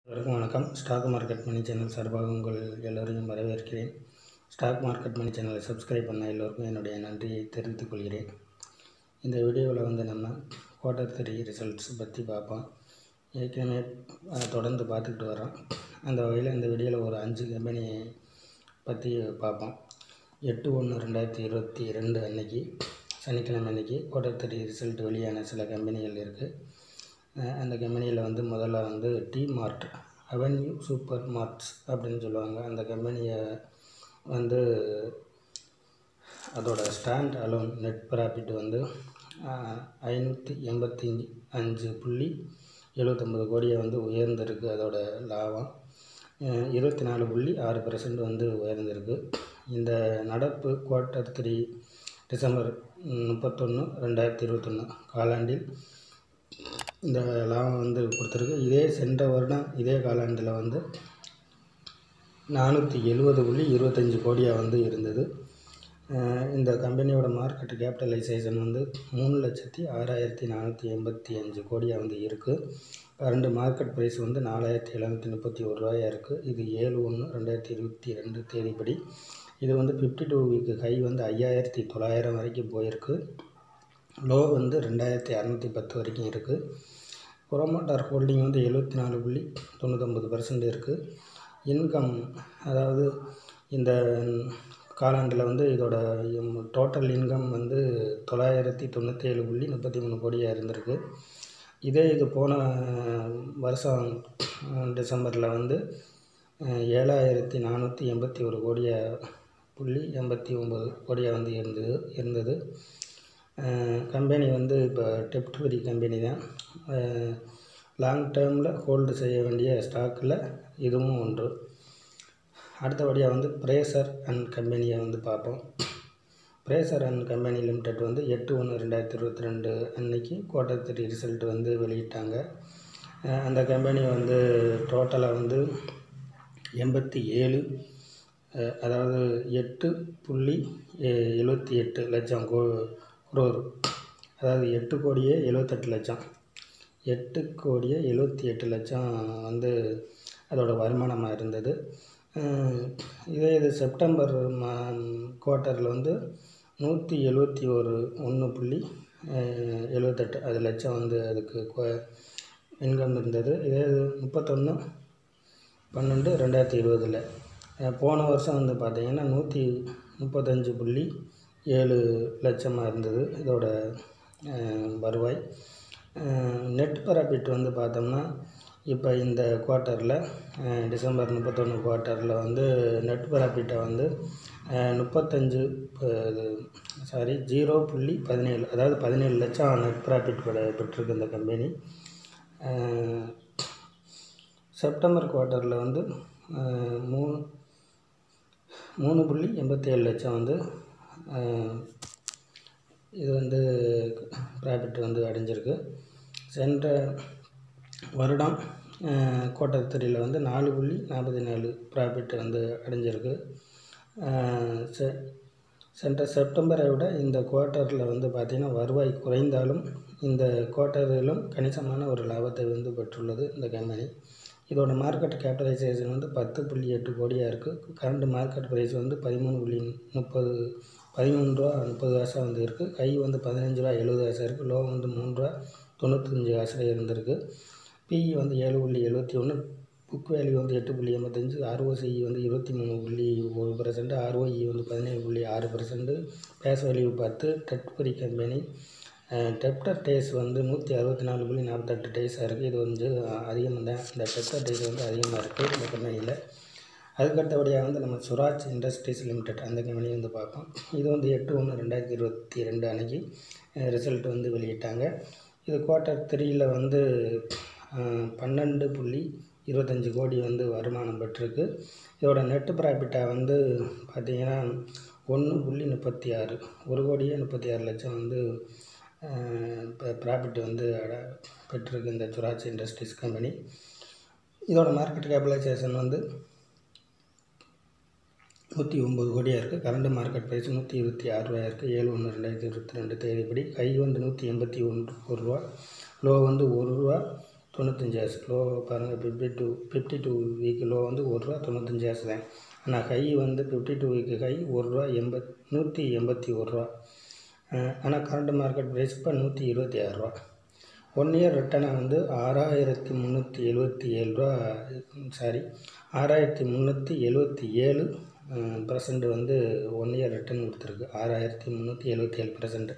அனைவருக்கும் வணக்கம் stock market மணி channel சார்பாக உங்கள் எல்லோரையும் வரவேற்கிறேன் ஸ்டாக் மார்க்கெட் மணி சேனலை சப்ஸ்கிரைப் பண்ண எல்லோருக்கும் என்னுடைய நன்றியை தெரிவித்துக் கொள்கிறேன் இந்த வீடியோவில் வந்து நம்ம குவார்ட்டர் த்ரீ ரிசல்ட்ஸ் பற்றி பார்ப்போம் ஏற்கனவே அஹ், தொடர்ந்து பார்த்துக்கிட்டு வரோம் அந்த வகையில் இந்த வீடியோவில் ஒரு அஞ்சு கம்பெனி பற்றி பார்ப்போம் எட்டு ஒன்று ரெண்டாயிரத்தி இருபத்தி ரெண்டு அன்னைக்கு சனிக்கிழமை அன்னைக்கு குவார்ட்டர் த்ரீ ரிசல்ட் வெளியான சில கம்பெனிகள் இருக்குது அஹ் அந்த கம்பெனியில் வந்து முதல்ல வந்து டி மார்ட் அவென்யூ சூப்பர் மார்ட்ஸ் அப்படின்னு சொல்லுவாங்க அந்த கம்பெனியை வந்து அதோட ஸ்டாண்ட் அலோன் நெட் ப்ராஃபிட் வந்து ஐநூற்றி எண்பத்தி அஞ்சு புள்ளி எழுபத்தொம்பது கோடியை வந்து உயர்ந்திருக்கு அதோட லாபம் அஹ் இருபத்தி நாலு புள்ளி ஆறு பர்சன்ட் வந்து உயர்ந்திருக்கு இந்த நடப்பு குவார்ட்டர் த்ரீ டிசம்பர் முப்பத்தொன்று ரெண்டாயிரத்தி இருபத்தொன்று காலாண்டில் இந்த லாபம் வந்து கொடுத்துருக்கு இதே சென்ற வருடம் இதே காலாண்டில் வந்து நானூற்றி எழுபது புள்ளி இருபத்தஞ்சி கோடியாக வந்து இருந்தது அஹ் இந்த கம்பெனியோட மார்க்கெட் கேபிட்டலைசேஷன் வந்து மூணு லட்சத்தி ஆறாயிரத்தி நானூற்றி எண்பத்தி அஞ்சு கோடியாக வந்து இருக்குது கரண்ட் மார்க்கெட் ப்ரைஸ் வந்து நாலாயிரத்தி எழுநூற்றி முப்பத்தி ஒரு ரூபாயாக இருக்குது இது ஏழு ஒன்று ரெண்டாயிரத்தி இருபத்தி ரெண்டு தேதிப்படி இது வந்து ஃபிஃப்டி டூ வீக்கு ஹை வந்து ஐயாயிரத்தி தொள்ளாயிரம் வரைக்கும் போயிருக்கு லோ வந்து ரெண்டாயிரத்தி அறநூற்றி பத்து வரைக்கும் இருக்குது புரோமோட்டார் ஹோல்டிங் வந்து எழுபத்தி நாலு புள்ளி தொண்ணூத்தொம்பது பர்சன்ட் இருக்குது இன்கம் அதாவது இந்த காலாண்டில் வந்து இதோட டோட்டல் இன்கம் வந்து தொள்ளாயிரத்தி தொண்ணூற்றி ஏழு புள்ளி முப்பத்தி மூணு கோடியாக இருந்திருக்கு இதே இது போன வருஷம் டிசம்பரில் வந்து அஹ், ஏழாயிரத்தி நானூற்றி எண்பத்தி ஒரு கோடியாக புள்ளி எண்பத்தி ஒம்பது கோடியாக வந்து இருந்தது இருந்தது கம்பெனி வந்து இப்போ டெப்ட் ஃப்ரீ கம்பெனி தான் லாங் டேர்மில் ஹோல்டு செய்ய வேண்டிய ஸ்டாக்கில் இதுவும் ஒன்று அடுத்தபடியாக வந்து பிரேசர் அண்ட் கம்பெனியை வந்து பார்ப்போம் பிரேசர் அண்ட் கம்பெனி லிமிடெட் வந்து எட்டு ஒன்று ரெண்டாயிரத்தி இருபத்தி ரெண்டு அன்னைக்கு குவார்ட்டர் த்ரீ ரிசல்ட் வந்து வெளியிட்டாங்க அஹ் அந்த கம்பெனி வந்து டோட்டலாக வந்து எண்பத்தி ஏழு அஹ் அதாவது எட்டு புள்ளி எ- எழுபத்தி எட்டு லட்சம் கோ குரோர் அதாவது எட்டு கோடியே எழுபத்தெட்டு லட்சம் எட்டு கோடியே எழுபத்தி எட்டு லட்சம் வந்து அதோட வருமானமாக இருந்தது அஹ் இதே இது செப்டம்பர் மா குவார்ட்டரில் வந்து நூற்றி எழுபத்தி ஒரு ஒன்று புள்ளி அஹ் எழுபத்தெட்டு அது லட்சம் வந்து அதுக்கு இன்கம் இருந்தது இதே இது முப்பத்தொன்று பன்னெண்டு ரெண்டாயிரத்தி இருபதில் போன வருஷம் வந்து பார்த்தீங்கன்னா நூற்றி முப்பத்தஞ்சு புள்ளி ஏழு லட்சமாக இருந்தது இதோட அஹ், வருவாய் நெட் ப்ராஃபிட் வந்து பார்த்தோம்னா இப்போ இந்த குவார்ட்டரில் டிசம்பர் முப்பத்தொன்று குவார்ட்டரில் வந்து நெட் ப்ராஃபிட்டை வந்து அஹ், முப்பத்தஞ்சு சாரி ஜீரோ புள்ளி பதினேழு அதாவது பதினேழு லட்சம் நெட் ப்ராஃபிட் பெற்றிருக்கு இந்த கம்பெனி அஹ், செப்டம்பர் குவார்ட்டரில் வந்து அஹ், மூணு மூணு புள்ளி எண்பத்தேழு லட்சம் வந்து அஹ், இது வந்து ப்ராஃபிட் வந்து அடைஞ்சிருக்கு சென்ற வருடம் குவார்ட்டர் த்ரீயில் வந்து நாலு புள்ளி நாற்பத்தி நாலு ப்ராஃபிட் வந்து அடைஞ்சிருக்கு அஹ், செ- சென்ற செப்டம்பரை விட இந்த குவார்ட்டரில் வந்து பார்த்திங்கன்னா வருவாய் குறைந்தாலும் இந்த குவார்ட்டரிலும் கணிசமான ஒரு லாபத்தை வந்து பெற்றுள்ளது இந்த கம்பெனி இதோட மார்க்கெட் கேபிட்டலைசேஷன் வந்து பத்து புள்ளி எட்டு கோடியாக இருக்குது கரண்ட் மார்க்கெட் ப்ரைஸ் வந்து பதிமூணு புள்ளி முப்பது பதிமூணு ரூபா முப்பது காசாக வந்து இருக்குது கை வந்து பதினஞ்சு ரூபா எழுபது காசாக இருக்குது லோ வந்து மூணு ரூபா தொண்ணூத்தஞ்சு காசில் இருந்திருக்கு பிஇ வந்து ஏழு புள்ளி எழுபத்தி ஒன்று புக் வேல்யூ வந்து எட்டு புள்ளி எண்பத்தஞ்சு ஆர்ஓசிஇ வந்து இருபத்தி மூணு புள்ளி ஒரு பர்சன்ட் ஆர்ஓஇ வந்து பதினேழு புள்ளி ஆறு பர்சன்ட் பேஸ் வேல்யூ பத்து டெட்பரி கம்பெனி டெப்டர் டேஸ் வந்து நூற்றி அறுபத்தி நாலு புள்ளி நாற்பத்தெட்டு டேஸாக இருக்குது இது வந்து அதிகம் தான் இந்த டெப்டர் டேஸ் வந்து அதிகமாக இருக்குது இந்த கம்பெனியில் அதுக்கடுத்தபடியாக வந்து நம்ம சுராஜ் இண்டஸ்ட்ரீஸ் லிமிடெட் அந்த கம்பெனி வந்து பார்ப்போம் இது வந்து எட்டு ஒன்று ரெண்டாயிரத்தி இருபத்தி ரெண்டு அன்னைக்கு ரிசல்ட் வந்து வெளியிட்டாங்க இது குவார்ட்டர் த்ரீயில் வந்து அஹ், பன்னெண்டு புள்ளி இருபத்தஞ்சி கோடி வந்து வருமானம் பெற்றிருக்கு இதோட நெட் ப்ராஃபிட்டாக வந்து பார்த்திங்கன்னா ஒன்று புள்ளி முப்பத்தி ஆறு ஒரு கோடியே முப்பத்தி ஆறு லட்சம் வந்து ப்ராஃபிட் வந்து அட- பெற்றிருக்கு இந்த சுராஜ் இண்டஸ்ட்ரீஸ் கம்பெனி இதோட மார்க்கெட் கேபிடலைசேஷன் வந்து நூற்றி ஒம்பது கோடியாக இருக்குது கரண்ட் மார்க்கெட் ப்ரைஸ் நூற்றி இருபத்தி ஆறு ரூபாயாக இருக்குது ஏழு ஒன்று ரெண்டாயிரத்தி இருபத்தி ரெண்டு தேதிப்படி கை வந்து நூற்றி எண்பத்தி ஒன்று ஒரு ரூபா லோ வந்து ஒரு ரூபா தொண்ணூத்தஞ்சு காசு லோ பாருங்கள் fifty two fifty two week low வந்து ஒரு ரூபா தொண்ணூத்தஞ்சு காசு தான் ஆனால் ஹை வந்து ஃபிஃப்டி டூ வீக்கு ஹை ஒரு ரூபா எண்பத் நூற்றி எண்பத்தி ஒரு ரூபா ஆனால் கரண்ட் மார்க்கெட் ப்ரைஸ் இப்போ நூற்றி இருபத்தி ஆறுரூவா ஒன் இயர் ரிட்டனை வந்து ஆறாயிரத்தி முந்நூற்றி எழுபத்தி ஏழு ரூபா சாரி ஆறாயிரத்தி முந்நூற்றி எழுபத்தி ஏழு பர்சன்ட் வந்து ஒன் இயர் ரிட்டர்ன் கொடுத்துருக்கு ஆறாயிரத்தி முந்நூற்றி எழுபத்தி ஏழு பர்சன்ட்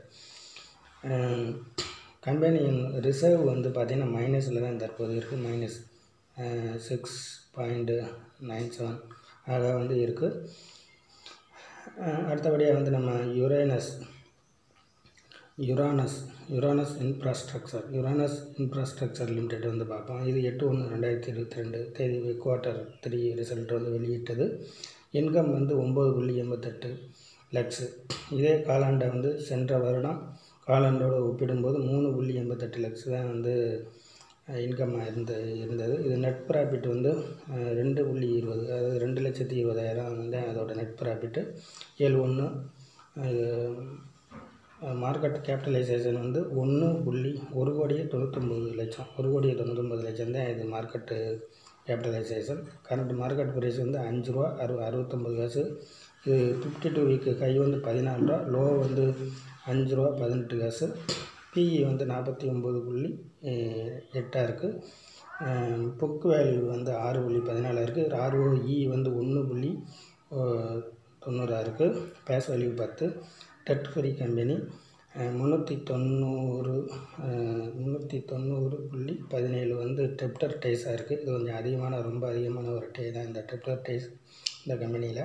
கம்பெனியின் ரிசர்வ் வந்து பார்த்திங்கன்னா மைனஸில் தான் தற்போது இருக்குது minus six point nine seven ஆக வந்து இருக்குது அடுத்தபடியாக வந்து நம்ம யுரேனஸ் யுரானஸ் யுரானஸ் இன்ஃப்ராஸ்ட்ரக்சர் யுரானஸ் இன்ஃப்ராஸ்ட்ரக்சர் லிமிடெட் வந்து பார்ப்போம் இது எட்டு ஒன்று ரெண்டாயிரத்தி இருபத்தி ரெண்டு தேதி குவார்ட்டர் த்ரீ ரிசல்ட் வந்து வெளியிட்டது இன்கம் வந்து ஒம்பது புள்ளி எண்பத்தெட்டு லக்ஸு இதே காலாண்டை வந்து சென்ற வருடம் காலாண்டோடு ஒப்பிடும்போது மூணு புள்ளி எண்பத்தெட்டு லக்ஸ் தான் வந்து இன்கம் இருந்த இருந்தது இது நெட் ப்ராஃபிட் வந்து ரெண்டு புள்ளி இருபது அதாவது ரெண்டு லட்சத்தி இருபதாயிரம் வந்து அதோட நெட் ப்ராஃபிட்டு ஏழு ஒன்று மார்க்கெட் கேபிட்டலைசேஷன் வந்து ஒன்று புள்ளி ஒரு கோடியே தொண்ணூத்தொம்பது லட்சம் ஒரு கோடியே தொண்ணூத்தொம்பது லட்சம் தான் இது market capitalisation current market price வந்து அஞ்சு ரூபா அறு அறுபத்தொம்பது காசு இது ஃபிஃப்டி டூ வீக்கு கை வந்து பதினாலு ரூபா லோ வந்து அஞ்சு ரூபா பதினெட்டு காசு பிஇ வந்து நாற்பத்தி ஒம்பது புள்ளி எட்டாக இருக்குது புக் வேல்யூ வந்து ஆறு புள்ளி பதினாலாக இருக்குது ஆர்ஓஇ வந்து ஒன்று புள்ளி தொண்ணூறாக இருக்குது பேஸ் வேல்யூ பத்து டெட் ஃப்ரீ கம்பெனி முந்நூற்றி தொண்ணூறு முந்நூற்றி தொண்ணூறு புள்ளி பதினேழு வந்து டெப்டர் டேஸாக இருக்குது இது கொஞ்சம் அதிகமான ரொம்ப அதிகமான ஒரு டே தான் இந்த டெப்டர் டேஸ் இந்த கம்பெனியில்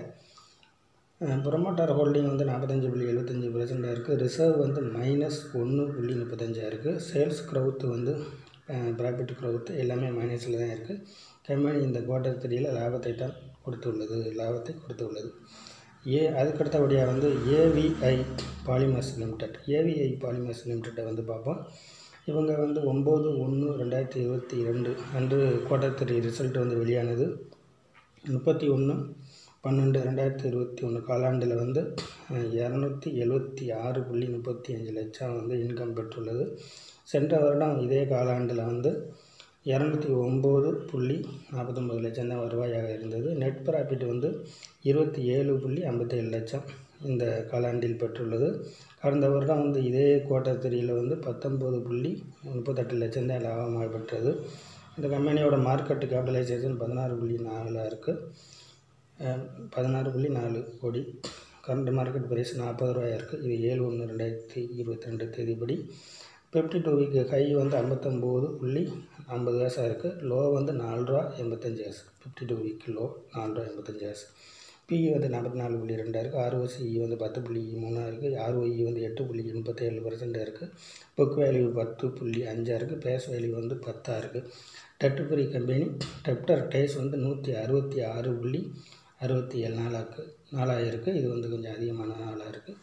ப்ரொமோட்டர் ஹோல்டிங் வந்து நாற்பத்தஞ்சு புள்ளி எழுபத்தஞ்சி பர்சன்டாக இருக்குது ரிசர்வ் வந்து மைனஸ் ஒன்று புள்ளி முப்பத்தஞ்சாக இருக்குது சேல்ஸ் க்ரௌத்து வந்து ப்ராஃபிட் க்ரௌத்து எல்லாமே மைனஸில் தான் இருக்குது கம்பெனி இந்த குவார்ட்டர் த்ரீயில் லாபத்தை தான் கொடுத்துள்ளது லாபத்தை கொடுத்துள்ளது ஏ அதுக்கடுத்தபடியாக வந்து ஏவிஐ பாலிமர்ஸ் லிமிடெட் ஏவிஐ பாலிமர்ஸ் லிமிடெட்டை வந்து பார்ப்போம் இவங்க வந்து ஒம்பது ஒன்று ரெண்டாயிரத்தி இருபத்தி ரெண்டு அன்று குவார்ட்டர் த்ரீ ரிசல்ட் வந்து வெளியானது முப்பத்தி ஒன்று பன்னெண்டு ரெண்டாயிரத்தி இருபத்தி ஒன்று காலாண்டில் வந்து இரநூத்தி எழுபத்தி ஆறு புள்ளி முப்பத்தி அஞ்சு லட்சம் வந்து இன்கம் பெற்றுள்ளது சென்ற வருடம் இதே காலாண்டில் வந்து இரநூத்தி ஒம்பது புள்ளி நாற்பத்தொம்பது லட்சம் தான் வருவாயாக இருந்தது நெட் ப்ராஃபிட் வந்து இருபத்தி ஏழு புள்ளி ஐம்பத்தேழு லட்சம் இந்த காலாண்டில் பெற்றுள்ளது கடந்த வருடம் வந்து இதே குவார்ட்டர் த்ரீயில் வந்து பத்தொம்பது புள்ளி முப்பத்தெட்டு லட்சம் தான் லாபமாக பெற்றது இந்த கம்பெனியோட மார்க்கெட் கேபிட்டலைசேஷன் பதினாறு புள்ளி நாலில் இருக்குது பதினாறு புள்ளி நாலு கோடி கரண்ட் மார்க்கெட் ப்ரைஸ் நாற்பது ரூபாயா இருக்குது இது ஏழு ஒன்று ரெண்டாயிரத்தி இருபத்தி ரெண்டு தேதிப்படி ஃபிஃப்டி டூ வீக்கு ஹை வந்து ஐம்பத்தொம்போது புள்ளி ஐம்பது காசாக இருக்குது லோ வந்து நாலு ரூபா எண்பத்தஞ்சு காசு ஃபிஃப்டி டூ வீக் லோ நாலு ரூபா எண்பத்தஞ்சு காசு பிஇ வந்து நாற்பத்தி நாலு புள்ளி ரெண்டாக இருக்குது ஆர்ஓசிஇ வந்து பத்து புள்ளி மூணாக இருக்குது ஆர்ஓஇ வந்து எட்டு புள்ளி எண்பத்தேழு பர்சன்டாக இருக்குது புக் வேல்யூ பத்து புள்ளி அஞ்சாக இருக்குது பேஸ் வேல்யூ வந்து பத்தாக இருக்குது டெட்டுபுரி கம்பெனி டெப்டர் டேஸ் வந்து நூற்றி அறுபத்தி ஆறு புள்ளி அறுபத்தி ஏழு நாளாக்கு நாளாக இருக்குது இது வந்து கொஞ்சம் அதிகமான நாளாக இருக்குது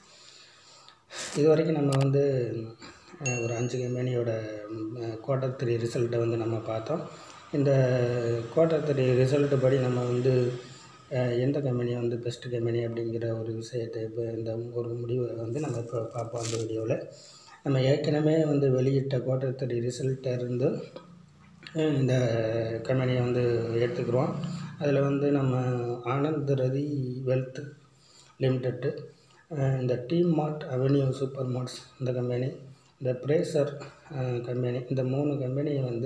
இது வரைக்கும் நம்ம வந்து ஒரு அஞ்சு கம்பெனியோட குவார்ட்டர் த்ரீ ரிசல்ட்டை வந்து நம்ம பார்த்தோம் இந்த குவார்ட்டர் த்ரீ ரிசல்ட்டு படி நம்ம வந்து எந்த கம்பெனி வந்து பெஸ்ட் கம்பெனி அப்படிங்கிற ஒரு விஷயத்தை இப்போ இந்த ஒரு முடிவை வந்து நம்ம இப்போ பார்ப்போம் அந்த வீடியோவில் நம்ம ஏற்கனவே வந்து வெளியிட்ட குவார்ட்டர் த்ரீ ரிசல்ட்டை இருந்து இந்த கம்பெனியை வந்து எடுத்துக்கிறோம் அதில் வந்து நம்ம ஆனந்த் ரதி வெல்த் லிமிடெட்டு இந்த டீம் மார்ட் அவென்யூ சூப்பர் மார்ட்ஸ் இந்த கம்பெனி இந்த பிரேசர் கம்பெனி இந்த மூணு கம்பெனியை வந்து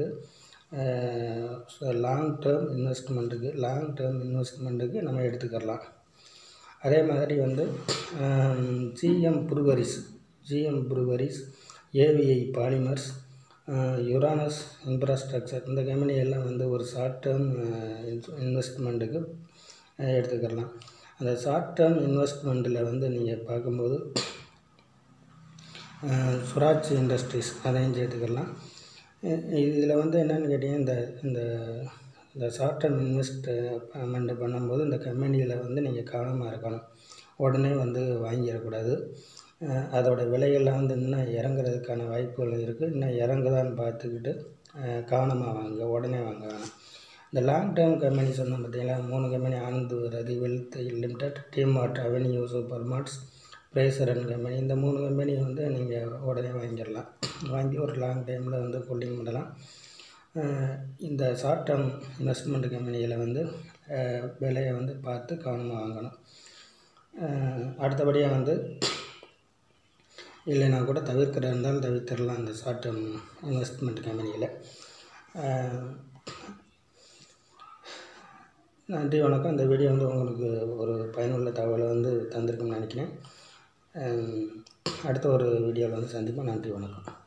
லாங் டேர்ம் இன்வெஸ்ட்மெண்ட்டுக்கு லாங் டேர்ம் இன்வெஸ்ட்மெண்ட்டுக்கு நம்ம எடுத்துக்கலாம் அதே மாதிரி வந்து ஜிஎம் ப்ரூவரிஸ் ஜிஎம் ப்ரூவரிஸ் ஏவிஐ பாலிமர்ஸ் யுரானஸ் இன்ஃப்ராஸ்ட்ரக்சர் இந்த கம்பெனி எல்லாம் வந்து ஒரு ஷார்ட் டேர்ம் இன்வெஸ்ட்மெண்ட்டுக்கு எடுத்துக்கலாம் அந்த ஷார்ட் டேர்ம் இன்வெஸ்ட்மெண்ட்டில் வந்து நீங்கள் பார்க்கும்போது சுராஜ் இண்டஸ்ட்ரீஸ் அதையும் சேர்த்துக்கலாம் இதில் வந்து என்னென்னு கேட்டிங்கன்னா இந்த இந்த இந்த ஷார்ட் டேர்ம் இன்வெஸ்ட்மெண்ட் பண்ணும்போது இந்த கம்பெனியில் வந்து நீங்கள் கவனமாக இருக்கணும் உடனே வந்து வாங்கிடக்கூடாது அதோட விலைகள்லாம் வந்து இன்னும் இறங்குறதுக்கான வாய்ப்புகள் இருக்குது இன்னும் இறங்குதான்னு பார்த்துக்கிட்டு கவனமாக வாங்க உடனே வாங்க வேணாம் இந்த லாங் டேர்ம் கம்பெனி சொன்னோம் பார்த்தீங்களா மூணு கம்பெனி ஆனந்த் ரதி வெல்த் லிமிடெட் டிமார்ட் அவென்யூ சூப்பர் மார்ட்ஸ் பிரேசர் அண்ட் கம்பெனி இந்த மூணு கம்பெனி வந்து நீங்கள் உடனே வாங்கிடலாம் வாங்கி ஒரு லாங் டைமில் வந்து ஹோல்டிங் பண்ணலாம் அஹ் இந்த ஷார்ட் டேர்ம் இன்வெஸ்ட்மெண்ட் கம்பெனிகளை வந்து அஹ் விலையை வந்து பார்த்து கவனமாக வாங்கணும் அஹ் அடுத்தபடியாக வந்து இல்லைனா கூட தவிர்க்கிறதா இருந்தாலும் தவிர்த்திடலாம் இந்த ஷார்ட் டேர்ம் இன்வெஸ்ட்மெண்ட் கம்பெனியில் நன்றி வணக்கம் இந்த வீடியோ வந்து உங்களுக்கு ஒரு பயனுள்ள தகவலை வந்து தந்திருக்குன்னு நினைக்கிறேன் அஹ் அடுத்த ஒரு வீடியோவில் வந்து சந்திப்போம் நன்றி வணக்கம்